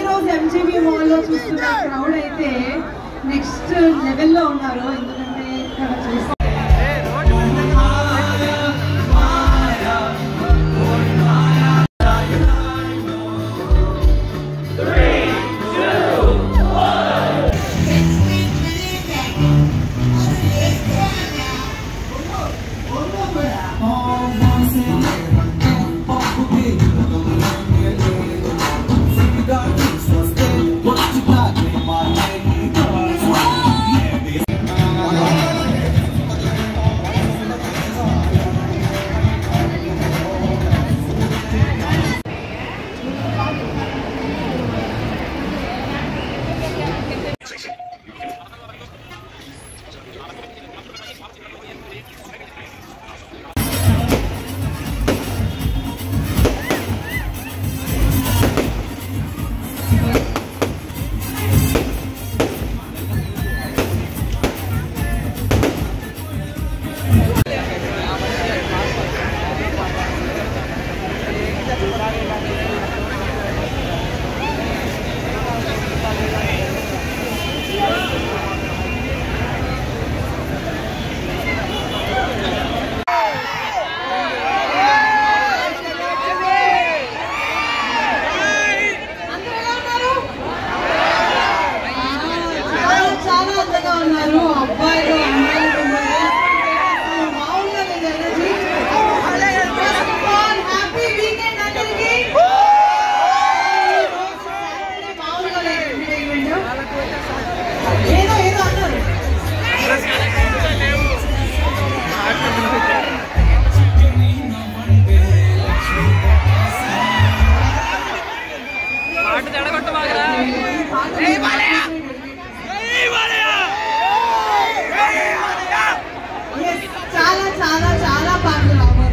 రోజు ఎంజీబీ మాల్లో చూస్తున్న క్రౌడ్ అయితే నెక్స్ట్ లెవెల్లో ఉన్నారు ఎందుకంటే ఇక్కడ చూస్తే అందరూ ఎలా ఉన్నారు? చాలా చాలా అందంగా ఉన్నారు అబ్బాయిలు అమ్మాయిలు ఉన్నారు. అసలు మామూలుగా లేదు energy. First of all, happy weekend అందరికీ. ఈరోజు Saturday మామూలుగా లేదు entertainment. ఏదో ఏదో అన్నారు Yes, చాలా చాలా చాలా పాటలు రావాలి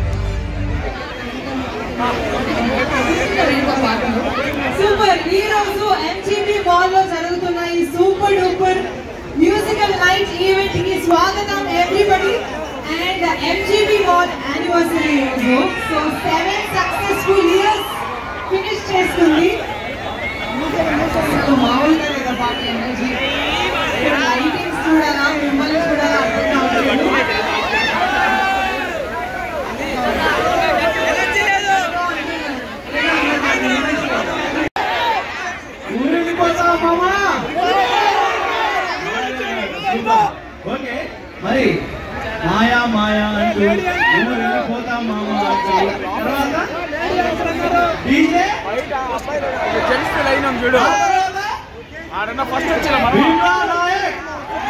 సూపర్ ఈ రోజు ఎంజీబీ మాల్ లో జరుగుతున్న ఈ super duper musical night event కి స్వాగతం everybody and MGB mall anniversary రోజు so seven successful years finish చేస్తుంది సో మామూలుగా లేదా పాట ఎనర్జీ లైటింగ్స్ చూడాలా మిమ్మల్ని చూడాలా అర్థం కావట్లేదు ఓకే మరి మాయా మాయా అంటూ ఊరు వెళ్ళిపోతాం మామ అంటూ తర్వాత డీజే జెంట్స్ లైన్ ఉంది చూడు ఆ తర్వాత ఆడన్న ఫస్ట్ వచ్చిన మనం భీమా నాయక్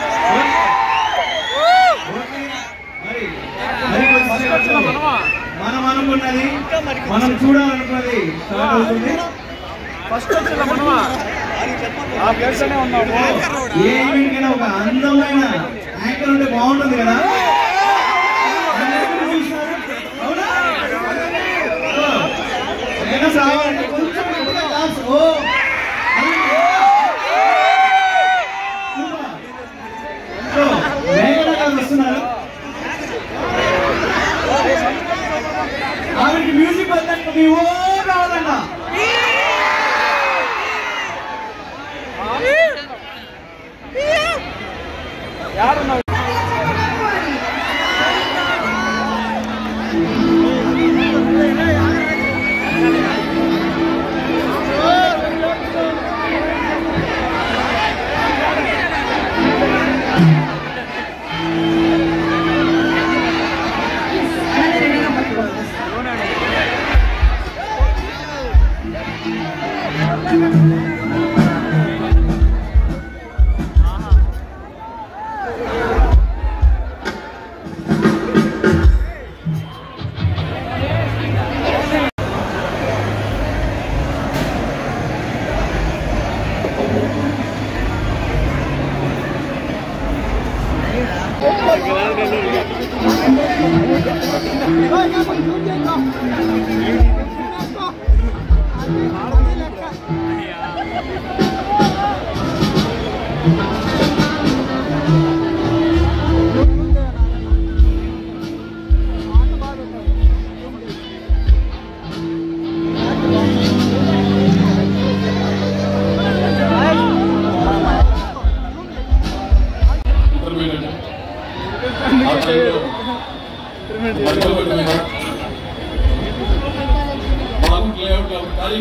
ఓకే. మరి మరి కొద్దిసేపట్లో మనమా మనం అనుకున్నది మనం చూడాలనుకున్నది స్టార్ట్ అవుతుంది ఫస్ట్ వచ్చిన మనమా ఆ ప్లేస్ లోనే ఉన్నాము ఏ ఈవెంట్ కైనా ఒక అందమైన యాంకర్ ఉంటే బాగుంటుంది కదా అందరూ చూస్తారు. అవునా? సో, నేను రావాలంటే కొంచెం గట్టిగా డాన్స్. ఓ సూపర్. సో, మేఘన గారు వస్తున్నారు ఆవిడకి మ్యూజిక్ వద్దంటే మీ ఓ రావాలంట యారున్నావు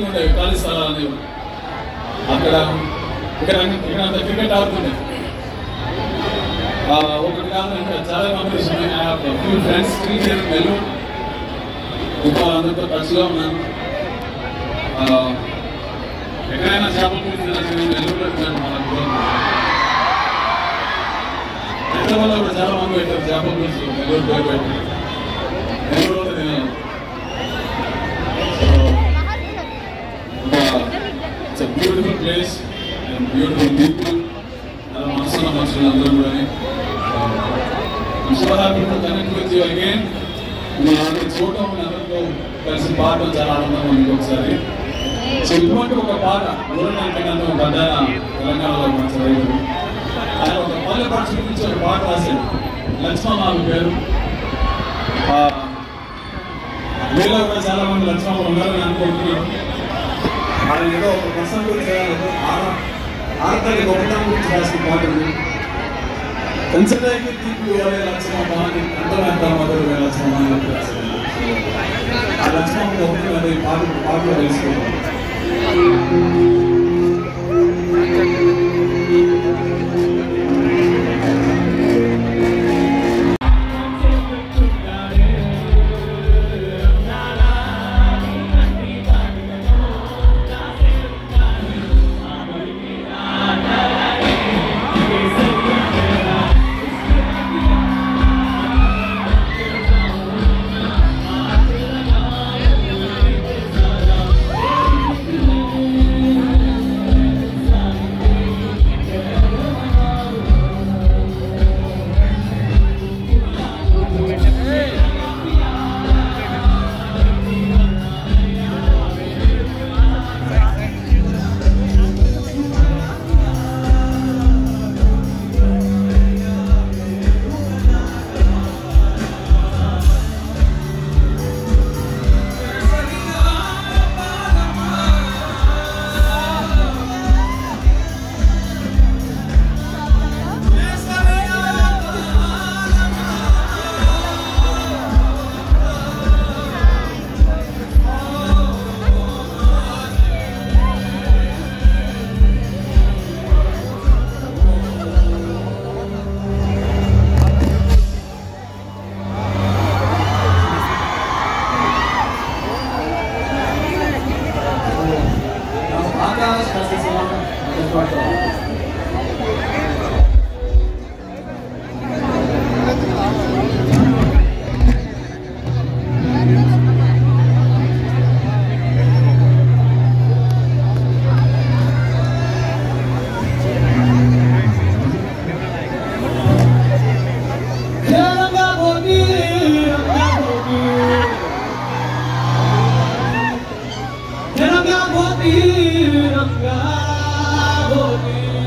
ఉండేవి ఖాళీ స్థలాలు అనేవి అక్కడ ఇక్కడ ఇక్కడ అంత క్రికెట్ ఆడుతుండే ఆ, ఒకటి కాదు ఇంకా చాలా మెమరీస్ ఉన్నాయి I have few friends still here in Nellore ఇంకా వాళ్ళందరితో టచ్లో ఉన్నాను ఆ, ఎక్కడైనా చేపల పులుసు తినచ్చు నేను నెల్లూరులో తిన్నాను మన ఊళ్ళో. హైదరాబాద్లో కూడా చాలా మంది పెట్టారు చేపల పులుసు నెల్లూరు పేరు పెట్టి నెల్లూరులో తినాను so it's a beautiful place and beautiful people అలా మనసున్న మనుషులు అందరూ కూడా so happy to connect with you again మీ అందరి చూడటం మీ అందరితో కలిసి పాడటం చాలా ఆనందంగా ఉంది ఒకసారి సో ఇటువంటి ఒక పాట ఊరంటే నన్ను పెద్ద తెలంగాణలో మంచి రైతు ఆయన ఒక పల్లె పక్షి గురించి ఒక పాట రాశాడు లక్ష్మణ ఆమె పేరు ఆ, మీలో కూడా చాలా మంది లక్ష్మణ ఉన్నారని అనుకుంటున్నాను ఆయన ఏదో ఒక పర్సన్ గురించి ఏదో ఆడ ఆడతానికి గొప్పతనం గురించి రాసిన పాట ఉంది కన్సిడర్కి తీపి వేరే లక్షణం బాగుంది అంతరంత మొదలు వేరే లక్షణం అని చెప్పి రాశారు. ఆ లక్షణం ఒకటి అది పాట పాటలో తెలుసుకోవాలి Akash Teranga boti, teranga boti.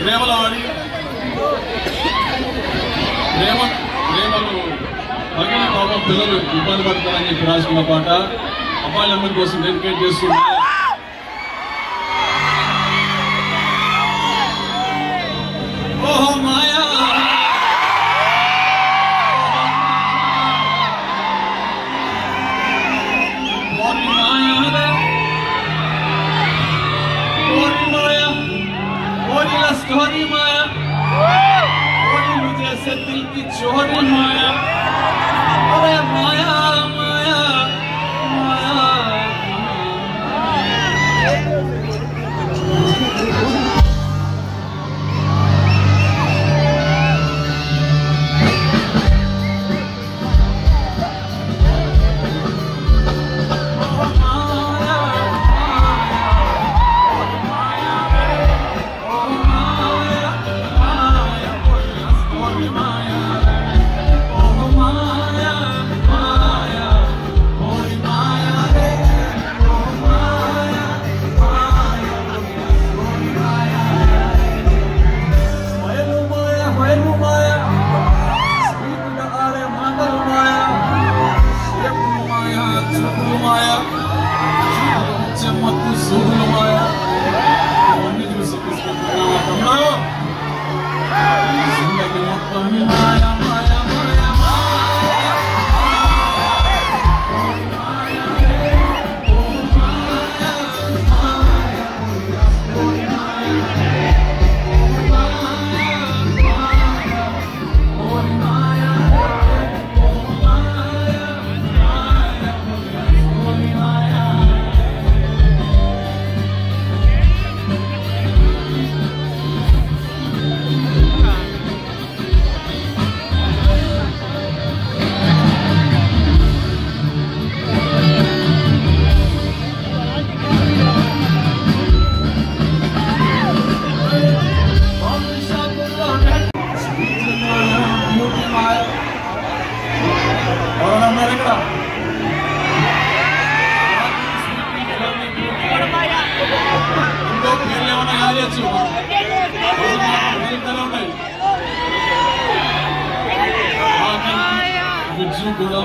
ప్రేమల వాడి ప్రేమ ప్రేమలు పగిన పాపం పిల్లలు ఇబ్బంది పడతారని చెప్పి రాసుకున్న పాట అబ్బాయిలందరి కోసం డెడికేట్ చేస్తున్నా ఓహో మాయా ఓరి మాయా రే. ఓరి మాయా ఓరి లా స్టోరీ మాయా ఓరి ముझे से दिल की चोरी माया अरे माया माया माया మాయా మాయా మాయా ఎవరన్నారు ఇక్కడ ఇంకో పేర్లు ఏమైనా కాదేయచ్చు పేర్లు ఉన్నాయి విజ్జు కూడా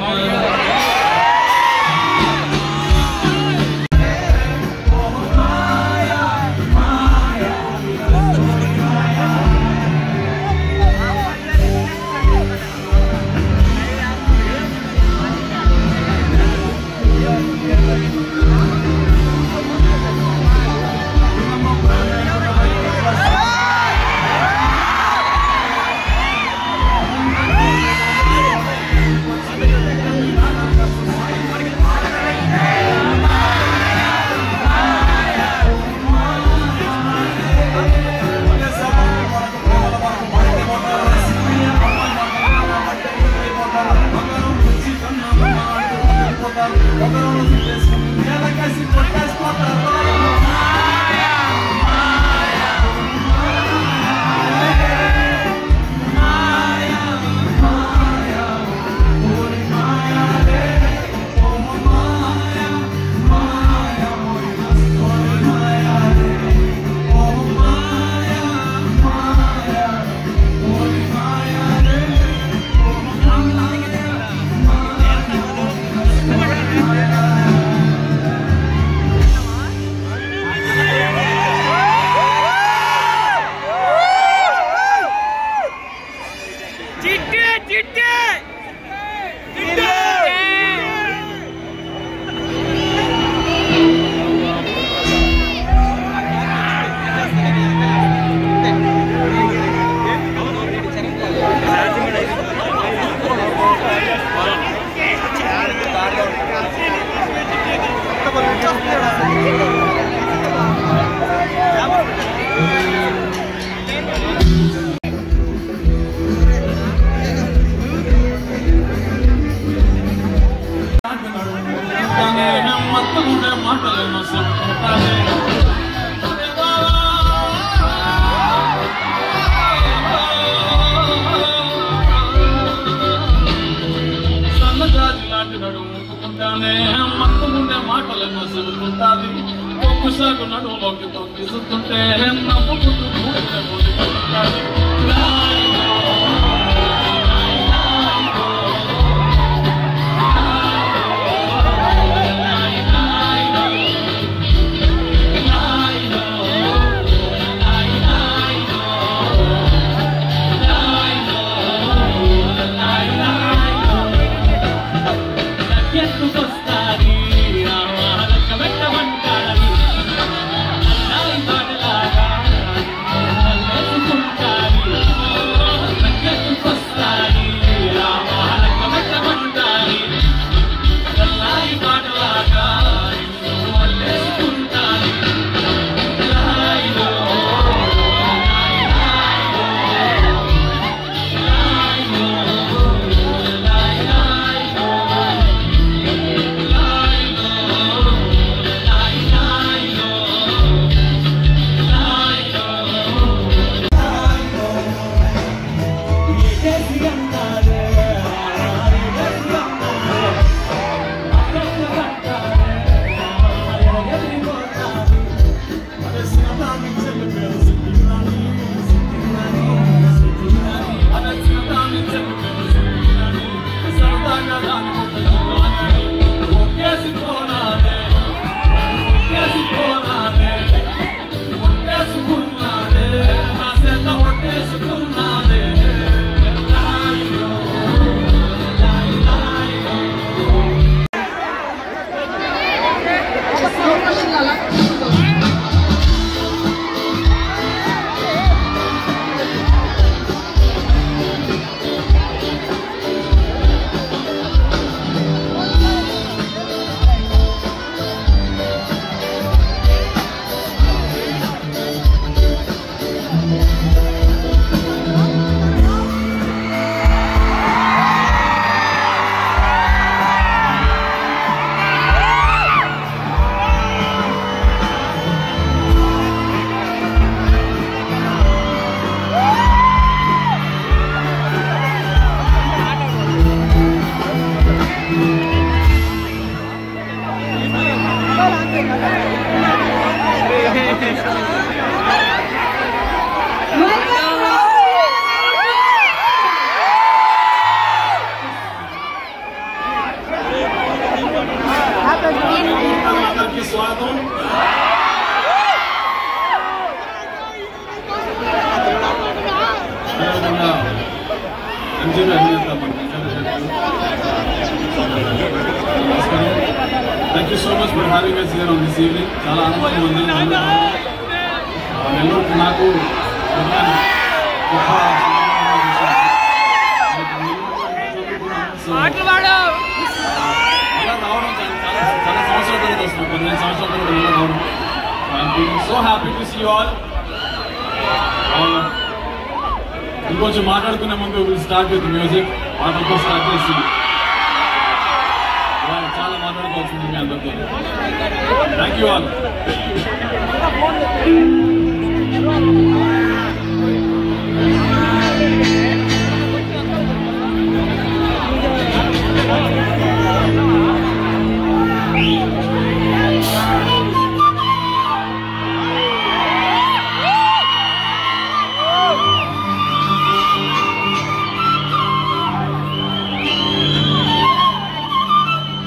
చిట్టే చిట్టే చిట్టే మత్తుకుంటే మాటలేమో చెప్పుకుంటానే సన్నజాజి లాంటి నడుము ముట్టుకుంటానే మత్తుకుంటే మాటలేమో చెప్పుకుంటాది ఒక్కసారి నడుములోకి తొక్కిస్తుంటే నమ్ముకుంటూ కూడితే అందరికీ స్వాగతం అదేవిధంగా ఎంజీబీ అధినేత thank you so much for having us here on this evening చాలా ఆనందంగా ఉంది అందరూ ఆ, నెల్లూరుకి నాకు విన్నాను. గొప్ప సో, మాటలు వాడవు అలా రావడం చాలా చాలా చాలా సంవత్సరాల తర్వాత వస్తున్నాం పదిహేను సంవత్సరాల తర్వాత ఇలా రావడం so happy to see all ఇంకొంచెం మాట్లాడుకునే ముందు విల్ స్టార్ట్ విత్ మ్యూజిక్ పాటలతో స్టార్ట్ చేసి ఇవాళ చాలా మాట్లాడుకోవాల్సింది మీ అందరితో థ్యాంక్ యూ ఆల్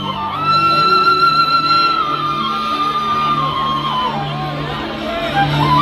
Thank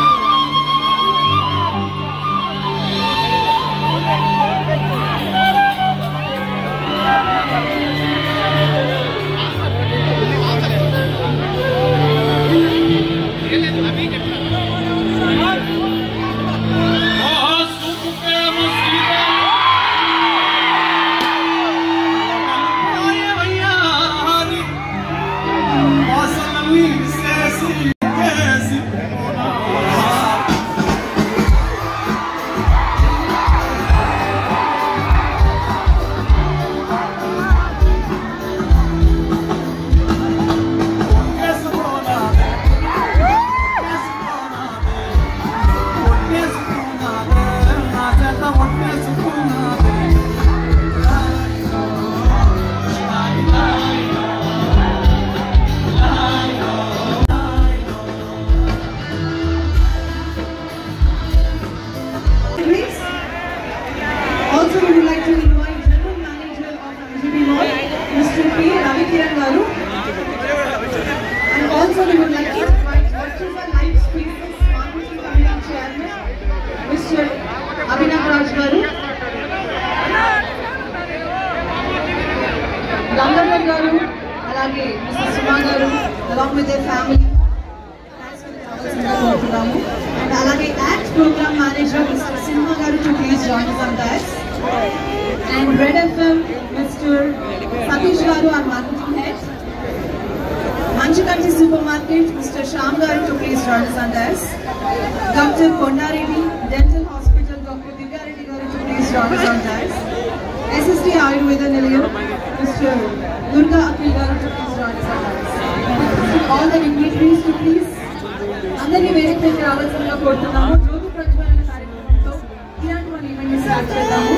కోరుతున్నాము అండ్ అలాగే act program manager mister Simha garu to please join on that and Red FM mister Satish garu our marketing head Manchukanti super market mister Shyam garu to please join on that doctor Kondareddy dental hospital doctor Divyareddy garu to please join on that SSD Ayurveda Nilayam mister Durga Akhil garu to please join on that all the dignitaries to please అందరినీ వేరే పైకి రావాల్సిందిగా కోరుతున్నాము జ్యోతి ప్రజ్వలన కార్యక్రమంతో ఇలాంటి మన event start చేద్దాము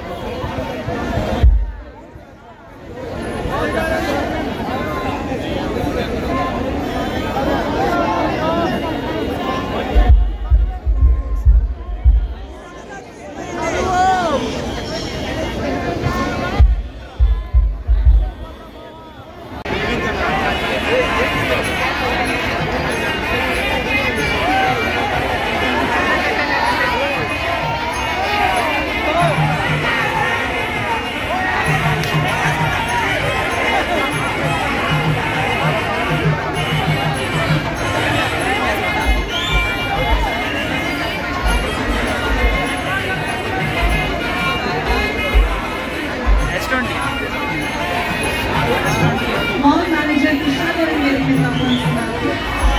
మాల్ మేనేజర్ కృష్ణ గారు వేరే మీద ఆహ్వానిస్తున్నారు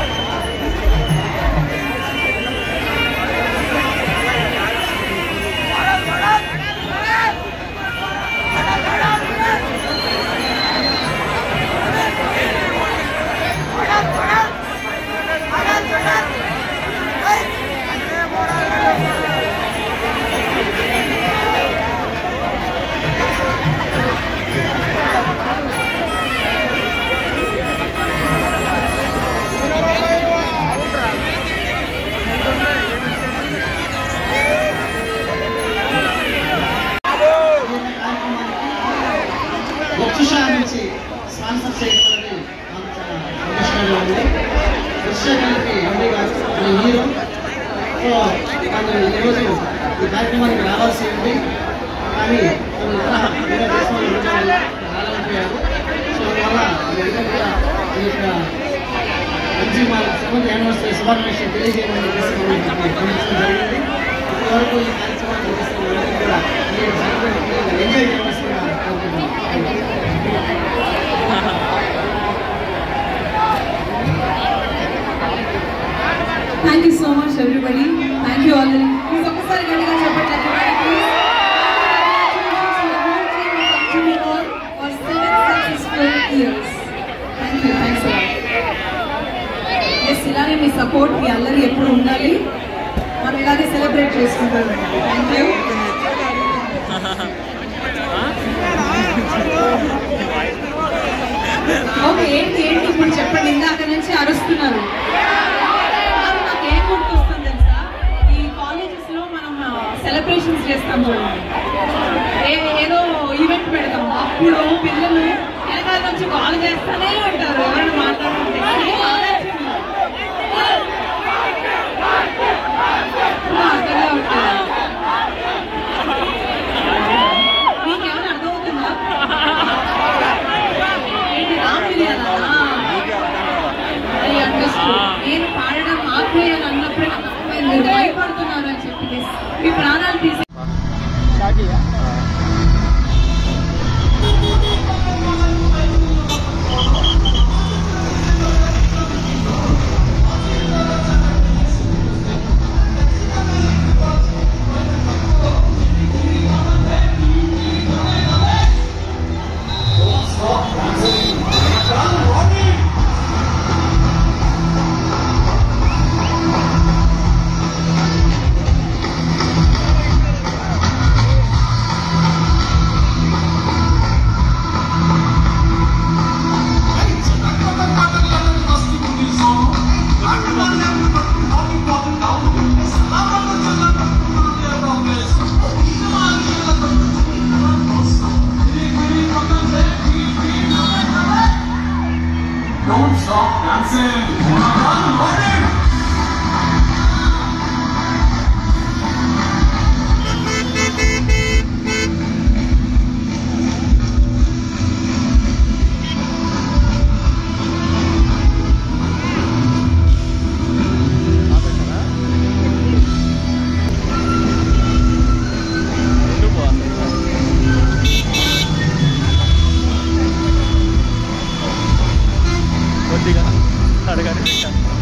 వక్షుష నుంచి స్పాన్సర్ చేయడం అనేది నాకు చాలా సంతోషంగా ఉంది కృష్ణగారికి ఎండి గారు ఈ హీరో సో తను ఈరోజు ఈ కార్యక్రమానికి రావాల్సి ఉంది కానీ తను ఇతర వేరే దేశంలో ఉండడం వల్ల రాలేకపోయారు సో అందువల్ల ఈ విధంగా ఈ యొక్క ఎంజీ మా సెవెంత్ యానివర్సరీ శుభాకాంక్షలు తెలియజేయమని చెప్పేసి మమ్మల్ని పంపించడం జరిగింది ఇప్పటివరకు ఈ కార్యక్రమాన్ని చేస్తున్న వాళ్ళందరికీ కూడా ఈ సందర్భంగా ఎంజాయ్ చేయవలసిందిగా కోరుకుంటున్నాను Thank you. Thank you so much everybody thank you all please ఒక్కసారి గట్టిగా చెప్పండి ఎస్ ఇలానే మీ సపోర్ట్ మీ అల్లరి ఎప్పుడు ఉండాలి మనం ఇలాగే సెలబ్రేట్ చేసుకుంటాం థ్యాంక్ యూ ఓకే ఏంటి ఏంటి ఇప్పుడు చెప్పండి ఇందాక నుంచి అరుస్తున్నారు కాదు, నాకు ఏం గుర్తొస్తుంది తెలుసా ఈ కాలేజెస్ లో మనం సెలబ్రేషన్స్ చేస్తాం చూడండి ఏ- ఏదో ఈవెంట్ పెడతాం అప్పుడు పిల్లలు వెనకాల నుంచి కాల్ చేస్తానే ఉంటారు ఎవరైనా మాట్లాడుతుంటే సేమ్ అలాగే అర్థంగా ఉంటుంది మీకేమైనా అర్థమవుతుందా ఏంటి రామ్ బిర్యానా I understood. నేను పాడడం ఆపేయాలి అన్నప్పుడే నాకు అర్థమైంది. మీరు భయపడుతున్నారు అని చెప్పి మీ ప్రాణాలు తీసి చూపిస్తాను